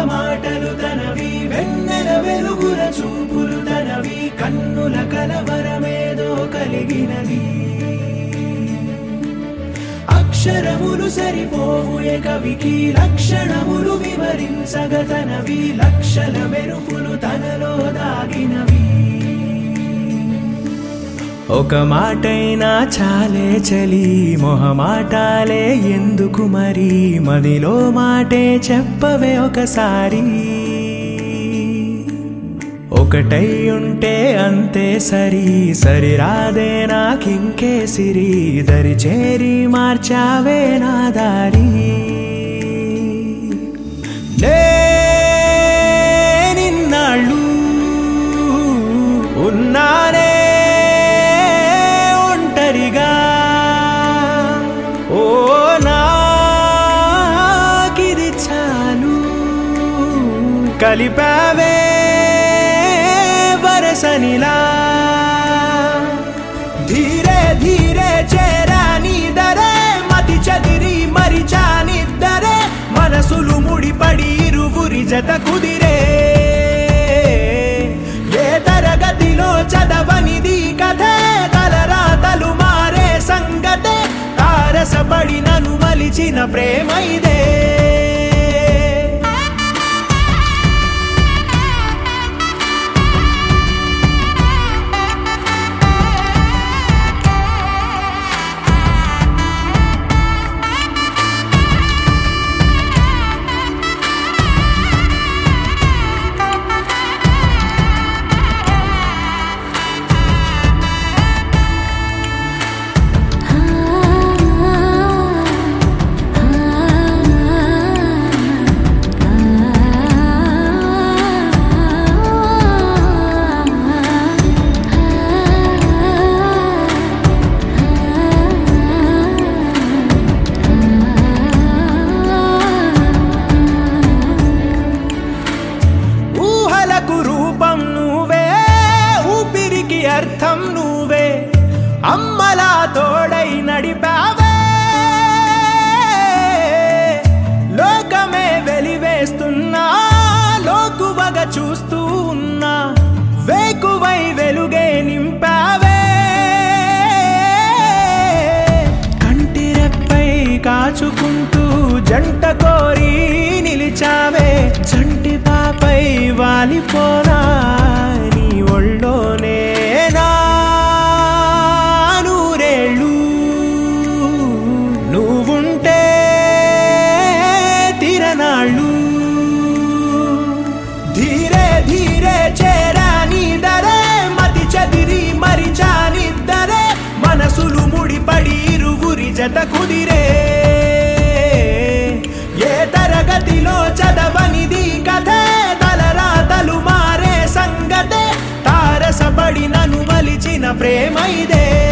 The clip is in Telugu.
మాటలు తనవి వెన్నెల వెలుగుల చూపులు తనవి కన్నుల కలవరమేదో కలిగినది అక్షరములు సరిపోవు ఏ కవికి లక్షణములు వివరించగతనవి లక్షల మెరుపులు తనలో దాగినవి ఒక మాటైనా చాలే చలి మొహమాటాలే ఎందుకు మరి మదిలో మాటే చెప్పవే ఒకసారి ఒకటై ఉంటే అంతే సరి సరి రాదే నాకింకే సిరి దరి చేరి మార్చావే నా దారి నే నిన్నాళ్ళు ఉన్నానే ఒంటరిగా ఓ నాకిది చాలు కలిపావే వరసనిలా ధీరే ధీరే చేరా నీదరే మతి చదిరి మరిచానిద్దరే మనసులు ముడిపడి ఇరువురి జత కుదిరే ఏ తరగతిలో చదవనిది కథే తలరాతలు మారే సంగతే తారసపడి నన్ను మలిచిన ప్రేమ ఇదే ఊహలకు రూపం నువ్వే ఊపిరికి అర్థం నువ్వే అమ్మలా తోడై నడిపావే లోకమే వెలివేస్తున్నా లోకువగా చూస్తూ ఉన్నా వేకువై వెలుగే నింపావే కంటి రెప్పై కాచుకుంటూ జంట కోరి నిలిచావే చంటి పాపై వాలిపోనా నీ ఒళ్ళోనే నా నూరేళ్ళు నువ్వుంటే తిరనాళ్ళు ధీరే ధీరే చేరా నీదరే మతి చదిరి మరిచానిద్దరే మనసులు ముడిపడి ఇరువురి జత కుదిరే ఏ తరగతిలో చదవనిది కథే తలరాతలు మారే సంగతే తారసపడి నన్ను మలిచిన ప్రేమ ఇదే